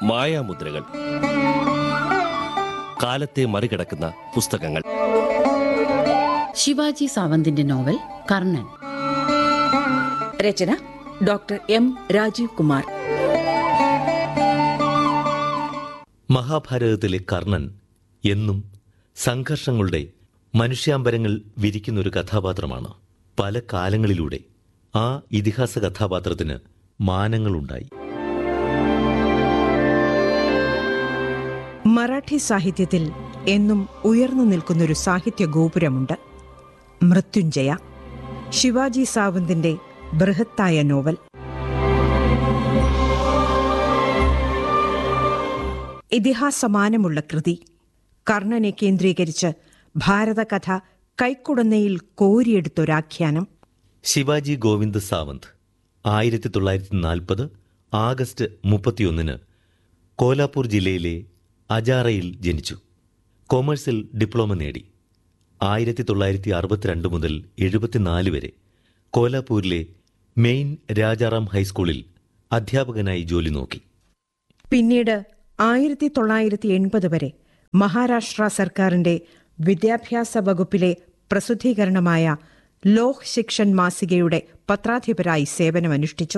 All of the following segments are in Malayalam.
മായാമുദ്രകൾ കാലത്തെ മറികടക്കുന്ന പുസ്തകങ്ങൾ ശിവാജി സാവന്തിന്റെ നോവൽ കർണൻ രചന ഡോക്ടർ എം രാജീവ് കുമാർ മഹാഭാരതത്തിലെ കർണൻ എന്നും സംഘർഷങ്ങളുടെ മനുഷ്യാമ്പരങ്ങൾ വിരിക്കുന്നൊരു കഥാപാത്രമാണ് പല കാലങ്ങളിലൂടെ ആ ഇതിഹാസ കഥാപാത്രത്തിന് മാനങ്ങളുണ്ടായി മറാഠി സാഹിത്യത്തിൽ എന്നും ഉയർന്നു നിൽക്കുന്നൊരു സാഹിത്യ ഗോപുരമുണ്ട് മൃത്യുഞ്ജയ ശിവാജി സാവന്തിന്റെ ബൃഹത്തായ നോവൽ ഇതിഹാസമാനമുള്ള കൃതി കർണനെ കേന്ദ്രീകരിച്ച് ഭാരതകഥ കൈക്കുടന്നയിൽ കോരിയെടുത്തൊരാഖ്യാനം ശിവാജി ഗോവിന്ദ് സാവന്ത് ആയിരത്തി തൊള്ളായിരത്തി നാൽപ്പത് ആഗസ്റ്റ് മുപ്പത്തിയൊന്നിന് കോലാപൂർ ജില്ലയിലെ അജാറയിൽ ജനിച്ചു കൊമേഴ്സിൽ ഡിപ്ലോമ നേടി ആയിരത്തി തൊള്ളായിരത്തി അറുപത്തിരണ്ട് മുതൽ എഴുപത്തിനാല് വരെ കോലാപൂരിലെ മെയിൻ രാജാറാം ഹൈസ്കൂളിൽ അധ്യാപകനായി ജോലി നോക്കി പിന്നീട് ആയിരത്തി തൊള്ളായിരത്തി എൺപത് വരെ മഹാരാഷ്ട്ര സർക്കാരിന്റെ വിദ്യാഭ്യാസ വകുപ്പിലെ പ്രസിദ്ധീകരണമായ ലോക് ശിക്ഷൻ മാസികയുടെ പത്രാധിപരായി സേവനമനുഷ്ഠിച്ചു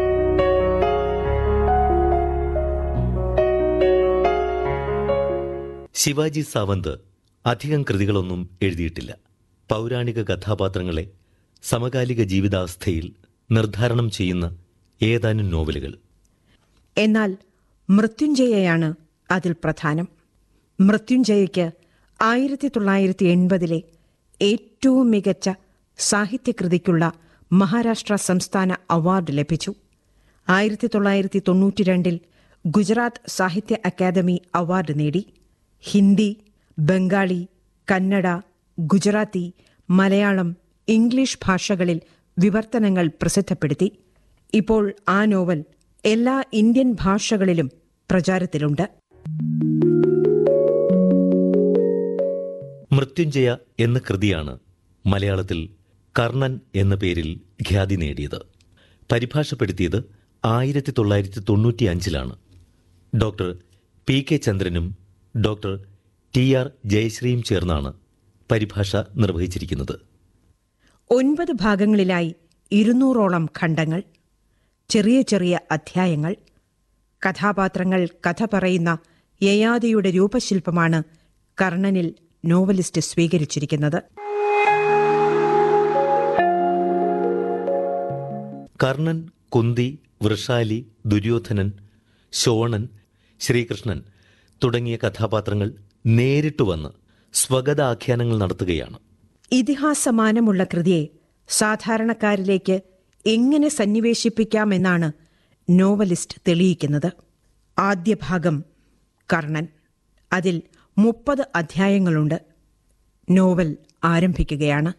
ശിവാജി സാവന്ത് അധികം കൃതികളൊന്നും എഴുതിയിട്ടില്ല പൗരാണിക കഥാപാത്രങ്ങളെ സമകാലിക ജീവിതാവസ്ഥയിൽ നിർദ്ധാരണം ചെയ്യുന്ന ഏതാനും നോവലുകൾ എന്നാൽ മൃത്യുഞ്ജയയാണ് അതിൽ പ്രധാനം മൃത്യുഞ്ജയയ്ക്ക് ആയിരത്തി തൊള്ളായിരത്തി എൺപതിലെ ഏറ്റവും മികച്ച സാഹിത്യകൃതിക്കുള്ള മഹാരാഷ്ട്ര സംസ്ഥാന അവാർഡ് ലഭിച്ചു ആയിരത്തി തൊള്ളായിരത്തി തൊണ്ണൂറ്റിരണ്ടിൽ ഗുജറാത്ത് സാഹിത്യ അക്കാദമി അവാർഡ് നേടി ഹിന്ദി ബംഗാളി കന്നഡ ഗുജറാത്തി മലയാളം ഇംഗ്ലീഷ് ഭാഷകളിൽ വിവർത്തനങ്ങൾ പ്രസിദ്ധപ്പെടുത്തി ഇപ്പോൾ ആ നോവൽ എല്ലാ ഇന്ത്യൻ ഭാഷകളിലും പ്രചാരത്തിലുണ്ട് മൃത്യുഞ്ജയ എന്ന കൃതിയാണ് മലയാളത്തിൽ കർണൻ എന്ന പേരിൽ ഖ്യാതി നേടിയത് പരിഭാഷപ്പെടുത്തിയത് ആയിരത്തി തൊള്ളായിരത്തി തൊണ്ണൂറ്റി അഞ്ചിലാണ് ഡോക്ടർ പി കെ ചന്ദ്രനും ഡോക്ടർ ടി ആർ ജയശ്രീയും ചേർന്നാണ് പരിഭാഷ നിർവഹിച്ചിരിക്കുന്നത് ഒൻപത് ഭാഗങ്ങളിലായി ഇരുന്നൂറോളം ഖണ്ഡങ്ങൾ ചെറിയ ചെറിയ അധ്യായങ്ങൾ കഥാപാത്രങ്ങൾ കഥ പറയുന്ന യയാതിയുടെ രൂപശില്പമാണ് കർണനിൽ നോവലിസ്റ്റ് സ്വീകരിച്ചിരിക്കുന്നത് കർണൻ കുന്തി വൃഷാലി ദുര്യോധനൻ ശോണൻ ശ്രീകൃഷ്ണൻ തുടങ്ങിയ കഥാപാത്രങ്ങൾ നേരിട്ട് വന്ന് സ്വഗത ആഖ്യാനങ്ങൾ നടത്തുകയാണ് ഇതിഹാസമാനമുള്ള കൃതിയെ സാധാരണക്കാരിലേക്ക് എങ്ങനെ സന്നിവേശിപ്പിക്കാമെന്നാണ് നോവലിസ്റ്റ് തെളിയിക്കുന്നത് ആദ്യ ഭാഗം കർണൻ അതിൽ മുപ്പത് അധ്യായങ്ങളുണ്ട് നോവൽ ആരംഭിക്കുകയാണ്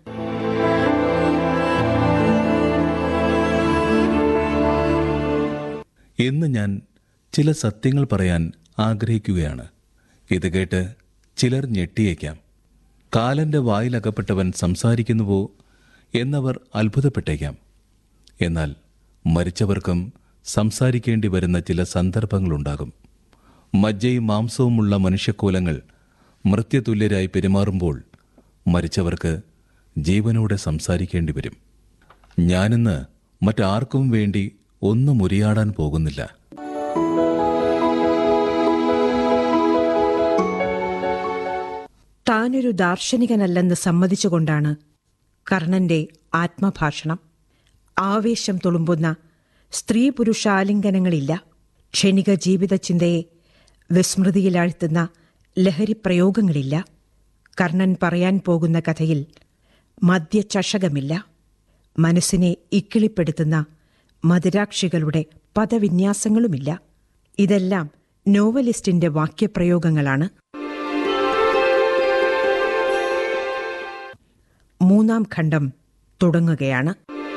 ഇന്ന് ഞാൻ ചില സത്യങ്ങൾ പറയാൻ ആഗ്രഹിക്കുകയാണ് ഇത് കേട്ട് ചിലർ ഞെട്ടിയേക്കാം കാലന്റെ വായിലകപ്പെട്ടവൻ സംസാരിക്കുന്നുവോ എന്നവർ അത്ഭുതപ്പെട്ടേക്കാം എന്നാൽ മരിച്ചവർക്കും സംസാരിക്കേണ്ടി വരുന്ന ചില സന്ദർഭങ്ങളുണ്ടാകും മജ്ജയും മാംസവുമുള്ള മനുഷ്യക്കോലങ്ങൾ മൃത്യതുല്യരായി പെരുമാറുമ്പോൾ മരിച്ചവർക്ക് ജീവനോടെ സംസാരിക്കേണ്ടി വരും ഞാനിന്ന് മറ്റാർക്കും വേണ്ടി ഒന്നും ഉരിയാടാൻ പോകുന്നില്ല താനൊരു ദാർശനികനല്ലെന്ന് സമ്മതിച്ചുകൊണ്ടാണ് കർണന്റെ ആത്മഭാഷണം ആവേശം തുളുമ്പുന്ന സ്ത്രീ പുരുഷാലിംഗനങ്ങളില്ല ക്ഷണിക ജീവിത ചിന്തയെ വിസ്മൃതിയിലാഴ്ത്തുന്ന ലഹരിപ്രയോഗങ്ങളില്ല കർണൻ പറയാൻ പോകുന്ന കഥയിൽ മദ്യചഷകമില്ല മനസ്സിനെ ഇക്കിളിപ്പെടുത്തുന്ന മധുരാക്ഷികളുടെ പദവിന്യാസങ്ങളുമില്ല ഇതെല്ലാം നോവലിസ്റ്റിന്റെ വാക്യപ്രയോഗങ്ങളാണ് മൂന്നാം ഖണ്ഡം തുടങ്ങുകയാണ്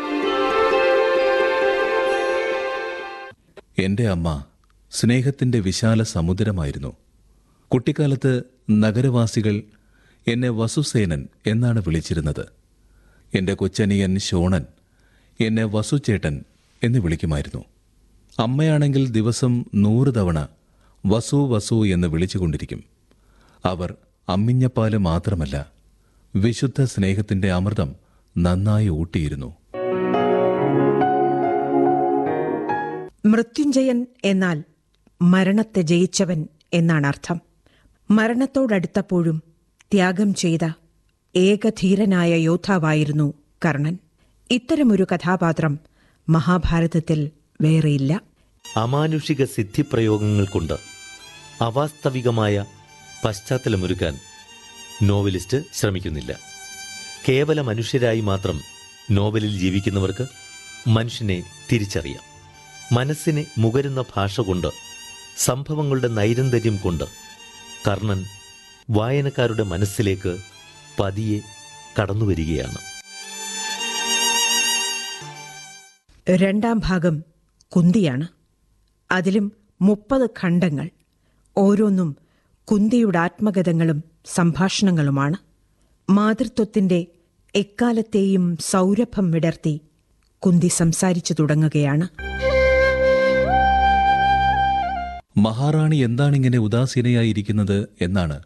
എന്റെ അമ്മ സ്നേഹത്തിന്റെ വിശാല സമുദ്രമായിരുന്നു കുട്ടിക്കാലത്ത് നഗരവാസികൾ എന്നെ വസുസേനൻ എന്നാണ് വിളിച്ചിരുന്നത് എന്റെ കൊച്ചനിയൻ ശോണൻ എന്നെ വസുചേട്ടൻ എന്ന് വിളിക്കുമായിരുന്നു അമ്മയാണെങ്കിൽ ദിവസം നൂറ് തവണ വസു വസു എന്ന് വിളിച്ചുകൊണ്ടിരിക്കും അവർ അമ്മിഞ്ഞപ്പാല് മാത്രമല്ല വിശുദ്ധ സ്നേഹത്തിന്റെ അമൃതം നന്നായി ഊട്ടിയിരുന്നു മൃത്യുഞ്ജയൻ എന്നാൽ മരണത്തെ ജയിച്ചവൻ എന്നാണ് അർത്ഥം മരണത്തോടടുത്തപ്പോഴും ത്യാഗം ചെയ്ത ഏകധീരനായ യോദ്ധാവായിരുന്നു കർണൻ ഇത്തരമൊരു കഥാപാത്രം മഹാഭാരതത്തിൽ വേറെയില്ല അമാനുഷിക സിദ്ധിപ്രയോഗങ്ങൾ കൊണ്ട് അവാസ്തവികമായ പശ്ചാത്തലമൊരുക്കാൻ നോവലിസ്റ്റ് ശ്രമിക്കുന്നില്ല കേവല മനുഷ്യരായി മാത്രം നോവലിൽ ജീവിക്കുന്നവർക്ക് മനുഷ്യനെ തിരിച്ചറിയാം മനസ്സിനെ മുകരുന്ന ഭാഷ കൊണ്ട് സംഭവങ്ങളുടെ നൈരന്തര്യം കൊണ്ട് കർണൻ വായനക്കാരുടെ മനസ്സിലേക്ക് പതിയെ കടന്നുവരികയാണ് രണ്ടാം ഭാഗം കുന്തിയാണ് അതിലും മുപ്പത് ഖണ്ഡങ്ങൾ ഓരോന്നും കുന്തിയുടെ ആത്മകഥങ്ങളും സംഭാഷണങ്ങളുമാണ് മാതൃത്വത്തിന്റെ എക്കാലത്തെയും സൗരഭം വിടർത്തി കുന്തി സംസാരിച്ചു തുടങ്ങുകയാണ് മഹാറാണി എന്താണിങ്ങനെ ഉദാസീനയായിരിക്കുന്നത് എന്നാണ്